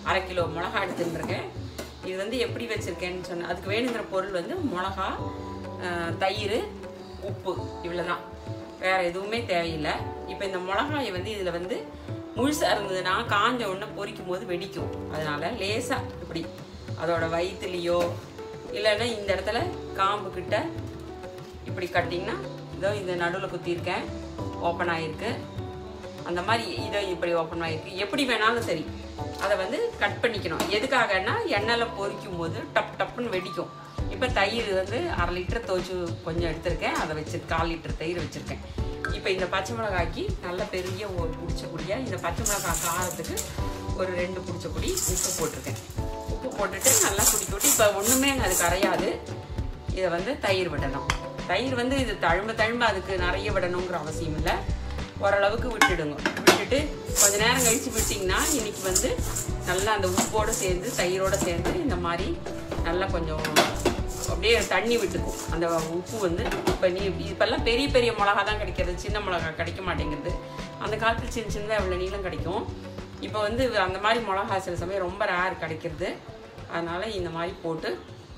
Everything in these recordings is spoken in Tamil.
அரை கிலோ மிளகா எடுத்துருக்கேன் இது வந்து எப்படி வச்சுருக்கேன்னு சொன்ன அதுக்கு வேணுங்கிற பொருள் வந்து மிளகா அஹ், தயிர் உப்பு இவ்வளோதான் வேற எதுவுமே தேவையில்லை இப்போ இந்த மிளகாயை வந்து இதில் வந்து முழுசாக இருந்ததுன்னா காஞ்ச உடனே பொரிக்கும் போது வெடிக்கும் அதனால லேசாக இப்படி அதோட வயிற்றுலையோ இல்லைன்னா இந்த இடத்துல காம்பு கிட்ட இப்படி கட்டிங்கன்னா இதோ இந்த நடுவில் குத்தியிருக்கேன் ஓப்பன் ஆகிருக்கு அந்த மாதிரி இதோ இப்படி ஓப்பன் ஆகிருக்கு எப்படி வேணாலும் சரி அதை வந்து கட் பண்ணிக்கணும் எதுக்காகன்னா எண்ணெயில் பொரிக்கும் போது டப் டப்புன்னு வெடிக்கும் இப்போ தயிர் வந்து அரை லிட்டர் துவச்சி கொஞ்சம் எடுத்திருக்கேன் அதை வச்சு கால் லிட்டர் தயிர் வச்சுருக்கேன் இப்போ இந்த பச்சை மிளகாய்க்கு நல்ல பெரிய ஒரு பிடிச்சக்கூடிய இந்த பச்சை மிளகாய் காரத்துக்கு ஒரு ரெண்டு பிடிச்ச பொடி உப்பு போட்டிருக்கேன் உப்பு போட்டுட்டு நல்லா குடிக்க விட்டு இப்போ ஒன்றுமே அது கரையாது இதை வந்து தயிர் விடணும் தயிர் வந்து இது தழும்ப தழும்ப அதுக்கு நிறைய விடணுங்கிற அவசியம் இல்லை ஓரளவுக்கு விட்டுடுங்க விட்டுட்டு கொஞ்ச நேரம் கழிச்சு விட்டிங்கன்னா இன்னைக்கு வந்து நல்லா அந்த உப்போடு சேர்ந்து தயிரோடு சேர்ந்து இந்த மாதிரி நல்லா கொஞ்சம் அப்படியே தண்ணி விட்டுக்கும் அந்த உப்பு வந்து இப்போ நீ இப்போல்லாம் பெரிய பெரிய மிளகா தான் கிடைக்கிறது சின்ன மிளகா கிடைக்க மாட்டேங்குது அந்த காலத்தில் சின்ன சின்னதாக இவ்வளோ நீளம் கிடைக்கும் இப்போ வந்து அந்த மாதிரி மிளகா சில சமயம் ரொம்ப ரேர் கிடைக்கிறது அதனால் இந்த மாதிரி போட்டு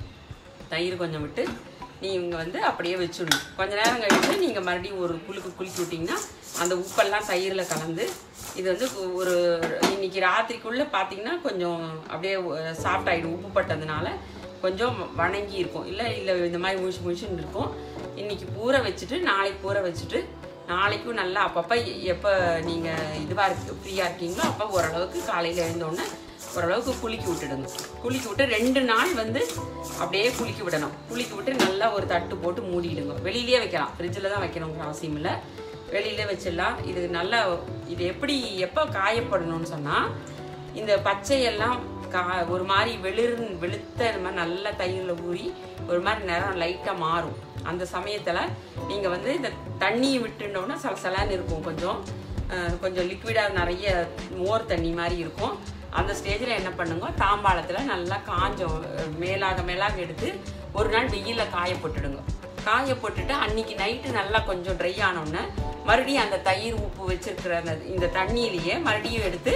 தயிர் கொஞ்சம் விட்டு நீங்கள் வந்து அப்படியே வச்சுடணும் கொஞ்ச நேரம் கழித்து நீங்கள் மறுபடியும் ஒரு குலுக்கு குலுக்கி விட்டிங்கன்னா அந்த உப்பெல்லாம் தயிரில் கலந்து இது வந்து ஒரு இன்னைக்கு ராத்திரிக்குள்ளே பார்த்தீங்கன்னா கொஞ்சம் அப்படியே சாஃப்ட் ஆகிடும் உப்பு பட்டதுனால கொஞ்சம் வணங்கி இருக்கும் இல்லை இல்லை இந்த மாதிரி முழிச்சு முழிச்சுன்னு இருக்கும் இன்னைக்கு பூரை வச்சுட்டு நாளைக்கு பூரை வச்சுட்டு நாளைக்கும் நல்லா அப்பப்போ எப்போ நீங்கள் இதுவாக இருக்கு ஃப்ரீயாக இருக்கீங்களோ அப்போ ஓரளவுக்கு காலையில் எழுந்தோடனே ஓரளவுக்கு குலுக்கி விட்டுடுங்க குலுக்கி விட்டு ரெண்டு நாள் வந்து அப்படியே குலுக்கி விடணும் குலுக்கி விட்டு நல்லா ஒரு தட்டு போட்டு மூடிடுங்க வெளியிலேயே வைக்கலாம் ஃப்ரிட்ஜில் தான் வைக்கணுங்கிற அவசியம் இல்லை வெளியிலே வச்சிடலாம் இது நல்லா இது எப்படி எப்போ காயப்படணும்னு சொன்னால் இந்த பச்சையெல்லாம் கா ஒரு மாதிரி வெளிர் வெளுத்த இந்த மாதிரி நல்லா தயிரில் ஊறி ஒரு மாதிரி நிறம் லைட்டாக மாறும் அந்த சமயத்தில் நீங்கள் வந்து இந்த தண்ணியை விட்டுட்டோன்னா சலசலான்னு இருக்கும் கொஞ்சம் அஹ், கொஞ்சம் லிக்விடாக நிறைய மோர் தண்ணி மாதிரி இருக்கும் அந்த ஸ்டேஜில் என்ன பண்ணுங்க தாம்பாளத்தில் நல்லா காஞ்சம் அஹ், மேலாக மேலாக எடுத்து ஒரு நாள் வெயிலில் காய போட்டுடுங்க காய போட்டுட்டு அன்னைக்கு நைட்டு நல்லா கொஞ்சம் ட்ரை ஆனோடனே மறுபடியும் அந்த தயிர் உப்பு வச்சிருக்கிற அந்த இந்த தண்ணியிலேயே மறுபடியும் எடுத்து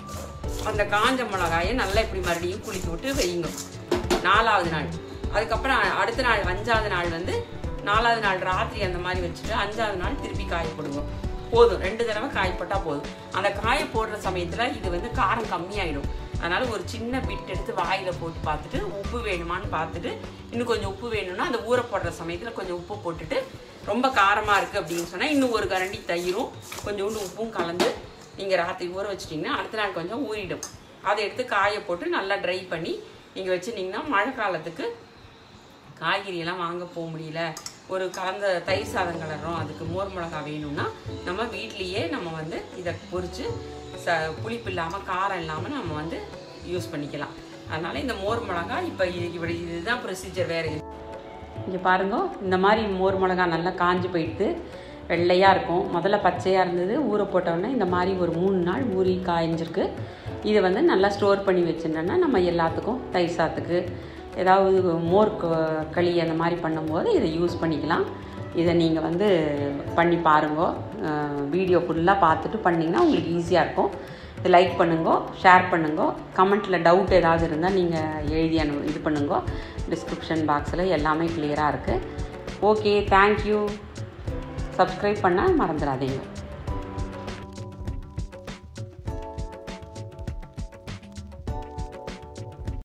அந்த காஞ்ச மிளகாயை நல்லா இப்படி மறுபடியும் குளிக்க விட்டு வைங்க நாலாவது நாள் அதுக்கப்புறம் அ- அடுத்த நாள் அஞ்சாவது நாள் வந்து நாலாவது நாள் ராத்திரி அந்த மாதிரி வச்சுட்டு அஞ்சாவது நாள் திருப்பி காய போடுங்க போதும் ரெண்டு தடவை காய போட்டா போதும் அந்த காய போடுற சமயத்துல இது வந்து காரம் கம்மியாயிடும் அதனால ஒரு சின்ன பிட் எடுத்து வாயில போட்டு பார்த்துட்டு உப்பு வேணுமான்னு பார்த்துட்டு இன்னும் கொஞ்சம் உப்பு வேணும்னா அந்த ஊற போடுற சமயத்துல கொஞ்சம் உப்பு போட்டுட்டு ரொம்ப காரமா இருக்கு அப்படின்னு சொன்னா இன்னும் ஒரு கரண்டி தயிரும் கொஞ்சோண்டு உப்பும் கலந்து நீங்கள் ராத்திரி ஊற வச்சிட்டிங்கன்னா அடுத்த நாள் கொஞ்சம் ஊறிடும் அதை எடுத்து காய போட்டு நல்லா ட்ரை பண்ணி நீங்கள் வச்சுருந்தீங்கன்னா மழை காலத்துக்கு காய்கறியெல்லாம் வாங்க போக முடியல ஒரு கலந்த தயிர் சாதம் கலர்றோம் அதுக்கு மோர் மிளகா வேணும்னா நம்ம வீட்லேயே நம்ம வந்து இதை பொரித்து ச புளிப்பு இல்லாமல் காரம் இல்லாமல் நம்ம வந்து யூஸ் பண்ணிக்கலாம் அதனால் இந்த மோர் மிளகா இப்போ இப்படி இதுதான் ப்ரொசீஜர் வேறு இங்கே பாருங்க இந்த மாதிரி மோர் மிளகா நல்லா காஞ்சு போயிடுது வெள்ளையாக இருக்கும் முதல்ல பச்சையாக இருந்தது ஊற போட்டோன்னே இந்த மாதிரி ஒரு மூணு நாள் ஊறி காய்ஞ்சிருக்கு இதை வந்து நல்லா ஸ்டோர் பண்ணி வச்சுட்டோன்னா நம்ம எல்லாத்துக்கும் தயிர் சாத்துக்கு ஏதாவது மோர் க- களி அந்த மாதிரி பண்ணும்போது இதை யூஸ் பண்ணிக்கலாம் இதை நீங்கள் வந்து பண்ணி பாருங்க வீடியோ ஃபுல்லாக பார்த்துட்டு பண்ணிங்கன்னா உங்களுக்கு ஈஸியாக இருக்கும் இது லைக் பண்ணுங்க ஷேர் பண்ணுங்க கமெண்ட்டில் டவுட் ஏதாவது இருந்தால் நீங்கள் எழுதி அனு இது பண்ணுங்க டிஸ்கிரிப்ஷன் பாக்ஸில் எல்லாமே கிளியராக இருக்குது ஓகே தேங்க்யூ சப்ஸ்கிரைப் பண்ண மறந்துடாதீங்க